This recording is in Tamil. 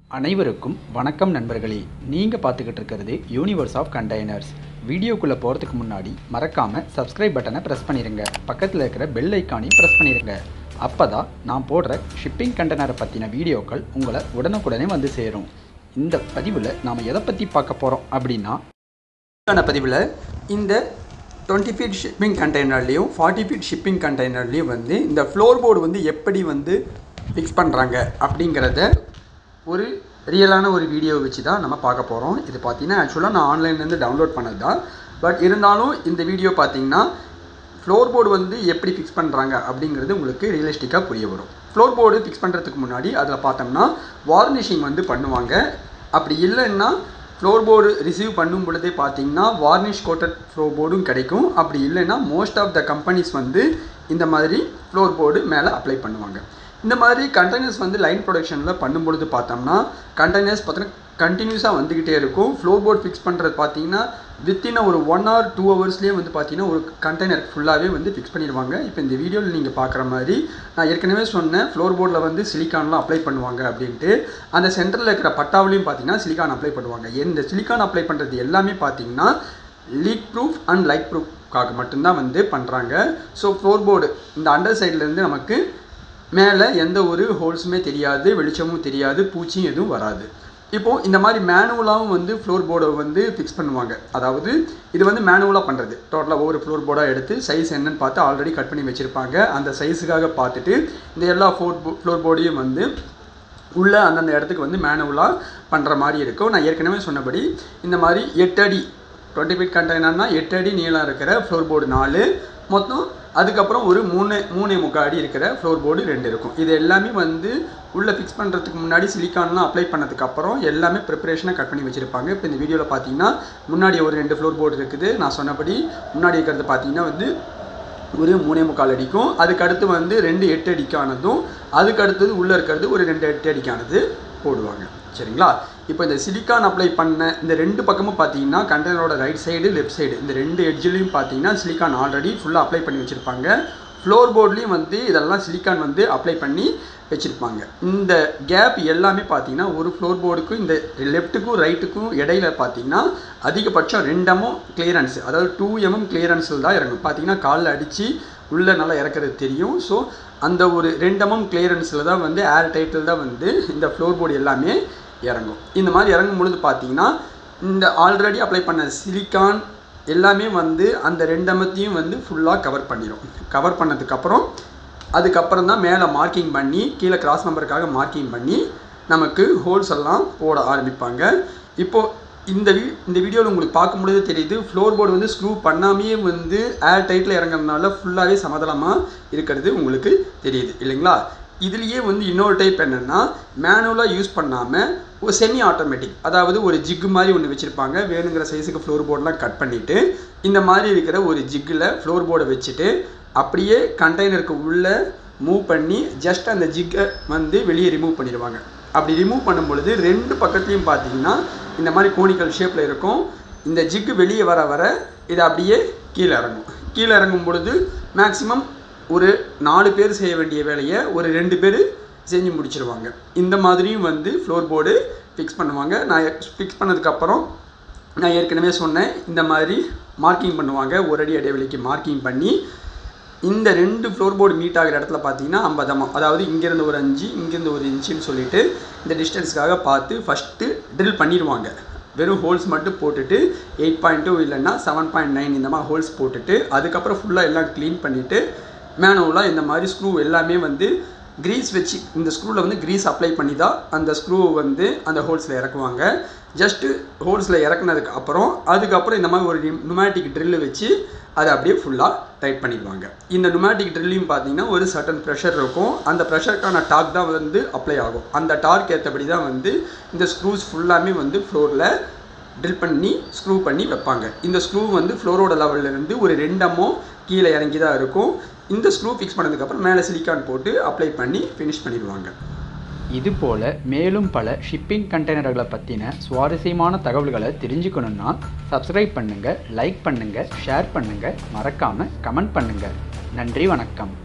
அனைவருக்கும் வணக்கம் நண்பர்களே நீங்கள் பார்த்துக்கிட்டு இருக்கிறது யூனிவர்ஸ் ஆஃப் கண்டெய்னர்ஸ் வீடியோக்குள்ளே போகிறதுக்கு முன்னாடி மறக்காமல் சப்ஸ்கிரைப் பட்டனை ப்ரெஸ் பண்ணிடுங்க பக்கத்தில் இருக்கிற பெல் ஐக்கானையும் ப்ரெஸ் பண்ணிடுங்க அப்போ தான் நான் போடுற ஷிப்பிங் கண்டெய்னரை பற்றின வீடியோக்கள் உங்களை உடனுக்குடனே வந்து சேரும் இந்த பதிவில் நாம் எதை பற்றி பார்க்க போகிறோம் அப்படின்னா இதுக்கான பதிவில் இந்த டுவெண்ட்டி ஃபீட் ஷிப்பிங் கண்டெய்னர்லேயும் ஃபார்ட்டி ஃபீட் ஷிப்பிங் கண்டெய்னர்லேயும் வந்து இந்த ஃப்ளோர் போர்டு வந்து எப்படி வந்து ஃபிக்ஸ் பண்ணுறாங்க அப்படிங்கிறத ஒரு ரியலான ஒரு வீடியோ வச்சு தான் நம்ம பார்க்க போகிறோம் இது பார்த்தீங்கன்னா ஆக்சுவலாக நான் ஆன்லைன்லேருந்து டவுன்லோட் பண்ணது தான் பட் இருந்தாலும் இந்த வீடியோ பார்த்தீங்கன்னா ஃப்ளோர் போர்டு வந்து எப்படி ஃபிக்ஸ் பண்ணுறாங்க அப்படிங்கிறது உங்களுக்கு ரியலிஸ்டிக்காக புரிய வரும் ஃப்ளோர் போர்டு ஃபிக்ஸ் பண்ணுறதுக்கு முன்னாடி அதில் பார்த்தோம்னா வார்னிஷிங் வந்து பண்ணுவாங்க அப்படி இல்லைன்னா ஃப்ளோர் போர்டு ரிசீவ் பண்ணும் பொழுதே பார்த்தீங்கன்னா வார்னிஷ் கோட்டட் ஃப்ளோர் போர்டும் கிடைக்கும் அப்படி இல்லைன்னா மோஸ்ட் ஆஃப் த கம்பெனிஸ் வந்து இந்த மாதிரி ஃப்ளோர் போர்டு மேலே அப்ளை பண்ணுவாங்க இந்த மாதிரி கண்டெய்னர்ஸ் வந்து லைன் ப்ரொடக்ஷனில் பண்ணும்பொழுது பார்த்தோம்னா கண்டெய்னர்ஸ் பார்த்தீங்கன்னா கண்டினியூஸாக வந்துக்கிட்டே இருக்கும் ஃப்ளோர் போர்ட் ஃபிக்ஸ் பண்ணுறது பார்த்தீங்கன்னா வித்தின் ஒரு ஒன் ஹவர் டூ ஹவர்ஸ்லேயே வந்து பார்த்தீங்கன்னா ஒரு கண்டெய்னர் ஃபுல்லாகவே வந்து ஃபிக்ஸ் பண்ணிடுவாங்க இப்போ இந்த வீடியோவில் நீங்கள் பார்க்குற மாதிரி நான் ஏற்கனவே சொன்னேன் ஃப்ளோர் போர்டில் வந்து சிலிக்கான்லாம் அப்ளை பண்ணுவாங்க அப்படின்ட்டு அந்த சென்டரில் இருக்கிற பட்டாவிலையும் பார்த்தீங்கன்னா சிலிக்கான் அப்ளை பண்ணுவாங்க இந்த சிலிக்கான் அப்ளை பண்ணுறது எல்லாமே பார்த்தீங்கன்னா லீக் ப்ரூஃப் அண்ட் லைட் ப்ரூஃப்காக மட்டும்தான் வந்து பண்ணுறாங்க ஸோ ஃப்ளோர் போர்டு இந்த அண்டர் சைட்லேருந்து நமக்கு மேலே எந்த ஒரு ஹோல்ஸுமே தெரியாது வெளிச்சமும் தெரியாது பூச்சியும் எதுவும் வராது இப்போது இந்த மாதிரி மேனுவலாகவும் வந்து ஃப்ளோர் போர்டை வந்து ஃபிக்ஸ் பண்ணுவாங்க அதாவது இது வந்து மேனுவலாக பண்ணுறது டோட்டலாக ஒவ்வொரு ஃப்ளோர் போர்டாக எடுத்து சைஸ் என்னன்னு பார்த்து ஆல்ரெடி கட் பண்ணி வச்சுருப்பாங்க அந்த சைஸுக்காக பார்த்துட்டு இந்த எல்லா ஃபோர் ஃப்ளோர் போர்டையும் வந்து உள்ள அந்தந்த இடத்துக்கு வந்து மேனுவலாக பண்ணுற மாதிரி இருக்கும் நான் ஏற்கனவே சொன்னபடி இந்த மாதிரி எட்டு அடி டுவெண்ட்டி ஃபீட் கண்டெய்னர்னா எட்டு அடி நீளம் இருக்கிற ஃப்ளோர் போர்டு நாலு மொத்தம் அதுக்கப்புறம் ஒரு மூணு மூணே முக்கால் அடி இருக்கிற ஃப்ளோர் போர்டு ரெண்டு இருக்கும் இது எல்லாமே வந்து உள்ளே ஃபிக்ஸ் பண்ணுறதுக்கு முன்னாடி சிலிக்கான்லாம் அப்ளை பண்ணதுக்கப்புறம் எல்லாமே ப்ரிப்பரேஷனாக கட் பண்ணி வச்சுருப்பாங்க இப்போ இந்த வீடியோவில் பார்த்தீங்கன்னா முன்னாடி ஒரு ரெண்டு ஃப்ளோர் போர்டு இருக்குது நான் சொன்னபடி முன்னாடி இருக்கிறது பார்த்தீங்கன்னா வந்து ஒரு மூணே முக்கால் அடிக்கும் அதுக்கு அடுத்து வந்து ரெண்டு எட்டு அடிக்கானதும் அதுக்கு அடுத்தது உள்ளே இருக்கிறது ஒரு ரெண்டு எட்டு அடிக்கானது போடுவாங்க சரிங்களா இப்போ இந்த சிலிக்கான் அப்ளை பண்ண இந்த ரெண்டு பக்கமும் பார்த்தீங்கன்னா கண்டெய்னரோட ரைட் சைடு லெஃப்ட் சைடு இந்த ரெண்டு எட்ஜ்லையும் பார்த்தீங்கன்னா சிலிக்கான் ஆல்ரெடி ஃபுல்லாக அப்ளை பண்ணி வச்சுருப்பாங்க ஃப்ளோர் போர்ட்லேயும் வந்து இதெல்லாம் சிலிக்கான் வந்து அப்ளை பண்ணி வச்சுருப்பாங்க இந்த கேப் எல்லாமே பார்த்தீங்கன்னா ஒரு ஃப்ளோர் போர்டுக்கும் இந்த லெஃப்ட்டுக்கும் ரைட்டுக்கும் இடையில பார்த்தீங்கன்னா அதிகபட்சம் ரெண்டமும் கிளியரன்ஸ் அதாவது டூ எம்எம் கிளியரன்ஸில் தான் இறங்கும் பார்த்தீங்கன்னா காலில் அடித்து உள்ளே நல்லா இறக்குறது தெரியும் ஸோ அந்த ஒரு ரெண்டமும் கிளியரன்ஸில் தான் வந்து ஏர் டைட்டில் தான் வந்து இந்த ஃப்ளோர் போர்டு எல்லாமே இறங்கும் இந்த மாதிரி இறங்கும் பொழுது பார்த்தீங்கன்னா இந்த ஆல்ரெடி அப்ளை பண்ண சிலிக்கான் எல்லாமே வந்து அந்த ரெண்டமத்தையும் வந்து ஃபுல்லாக கவர் பண்ணிடும் கவர் பண்ணதுக்கப்புறம் அதுக்கப்புறம் தான் மேலே மார்க்கிங் பண்ணி கீழே கிராஸ் நம்பருக்காக மார்க்கிங் பண்ணி நமக்கு ஹோல்ஸ் எல்லாம் போட ஆரம்பிப்பாங்க இப்போது இந்த வீ இந்த வீடியோவில் உங்களுக்கு பார்க்கும்பொழுது தெரியுது ஃப்ளோர் போர்டு வந்து ஸ்க்ரூ பண்ணாமையே வந்து ஏர் டைட்டில் இறங்குறதுனால ஃபுல்லாகவே சமதளமாக இருக்கிறது உங்களுக்கு தெரியுது இல்லைங்களா இதுலேயே வந்து இன்னொரு டைப் என்னென்னா மேனுவலாக யூஸ் பண்ணாமல் ஒரு செமி ஆட்டோமேட்டிக் அதாவது ஒரு ஜிக்கு மாதிரி ஒன்று வச்சுருப்பாங்க வேணுங்கிற சைஸுக்கு ஃப்ளோர் போர்டெலாம் கட் பண்ணிவிட்டு இந்த மாதிரி இருக்கிற ஒரு ஜிக்கில் ஃப்ளோர் போர்டை வச்சுட்டு அப்படியே கண்டெய்னருக்கு உள்ளே மூவ் பண்ணி ஜஸ்ட் அந்த ஜிக்கை வந்து வெளியே ரிமூவ் பண்ணிடுவாங்க அப்படி ரிமூவ் பண்ணும் பொழுது ரெண்டு பக்கத்துலையும் பார்த்தீங்கன்னா இந்த மாதிரி கோனிக்கல் ஷேப்பில் இருக்கும் இந்த ஜிக்கு வெளியே வர வர இது அப்படியே கீழே இறங்கும் கீழே இறங்கும் பொழுது மேக்ஸிமம் ஒரு நாலு பேர் செய்ய வேண்டிய வேலையை ஒரு ரெண்டு பேர் செஞ்சு முடிச்சிருவாங்க இந்த மாதிரியும் வந்து ஃப்ளோர் போர்டு ஃபிக்ஸ் பண்ணுவாங்க நான் ஃபிக்ஸ் பண்ணதுக்கப்புறம் நான் ஏற்கனவே சொன்னேன் இந்த மாதிரி மார்க்கிங் பண்ணுவாங்க ஒரு அடி இடைவெளிக்கு மார்க்கிங் பண்ணி இந்த ரெண்டு ஃப்ளோர் போர்டு மீட் ஆகிற இடத்துல பார்த்தீங்கன்னா ஐம்பதமா அதாவது இங்கேருந்து ஒரு அஞ்சு இங்கேருந்து ஒரு இன்ச்சுன்னு சொல்லிட்டு இந்த டிஸ்டன்ஸ்க்காக பார்த்து ஃபஸ்ட்டு ட்ரில் பண்ணிடுவாங்க வெறும் ஹோல்ஸ் மட்டும் போட்டுட்டு எயிட் பாயிண்ட் டூ இல்லைன்னா செவன் பாயிண்ட் நைன் இந்த மாதிரி ஹோல்ஸ் போட்டுட்டு அதுக்கப்புறம் ஃபுல்லாக எல்லாம் க்ளீன் பண்ணிவிட்டு மேனுவலாக இந்த மாதிரி ஸ்க்ரூ எல்லாமே வந்து க்ரீஸ் வச்சு இந்த ஸ்க்ரூவில் வந்து க்ரீஸ் அப்ளை பண்ணி தான் அந்த ஸ்க்ரூவை வந்து அந்த ஹோல்ஸில் இறக்குவாங்க ஜஸ்ட்டு ஹோல்ஸில் இறக்குனதுக்கு அப்புறம் அதுக்கப்புறம் இந்த மாதிரி ஒரு நுமேட்டிக் ட்ரில்லு வச்சு அதை அப்படியே ஃபுல்லாக டைட் பண்ணிடுவாங்க இந்த நுமேட்டிக் ட்ரில்லையும் பார்த்தீங்கன்னா ஒரு சர்டன் ப்ரெஷர் இருக்கும் அந்த ப்ரெஷருக்கான டார்க் தான் வந்து அப்ளை ஆகும் அந்த டார்க் ஏற்றபடி தான் வந்து இந்த ஸ்க்ரூஸ் ஃபுல்லாமே வந்து ஃப்ளோரில் ட்ரில் பண்ணி ஸ்க்ரூ பண்ணி வைப்பாங்க இந்த ஸ்க்ரூ வந்து ஃப்ளோரோட லெவல்லேருந்து ஒரு ரெண்டமோ கீழே இறங்கி தான் இருக்கும் இந்த ஸ்க்ரூ ஃபிக்ஸ் பண்ணதுக்கப்புறம் மேலே சிலிக்கான் போட்டு அப்ளை பண்ணி ஃபினிஷ் பண்ணிடுவாங்க இது போல் மேலும் பல ஷிப்பிங் கண்டெய்னர்களை பற்றின சுவாரஸ்யமான தகவல்களை தெரிஞ்சுக்கணுன்னா சப்ஸ்கிரைப் பண்ணுங்கள் லைக் பண்ணுங்கள் ஷேர் பண்ணுங்கள் மறக்காமல் கமெண்ட் பண்ணுங்கள் நன்றி வணக்கம்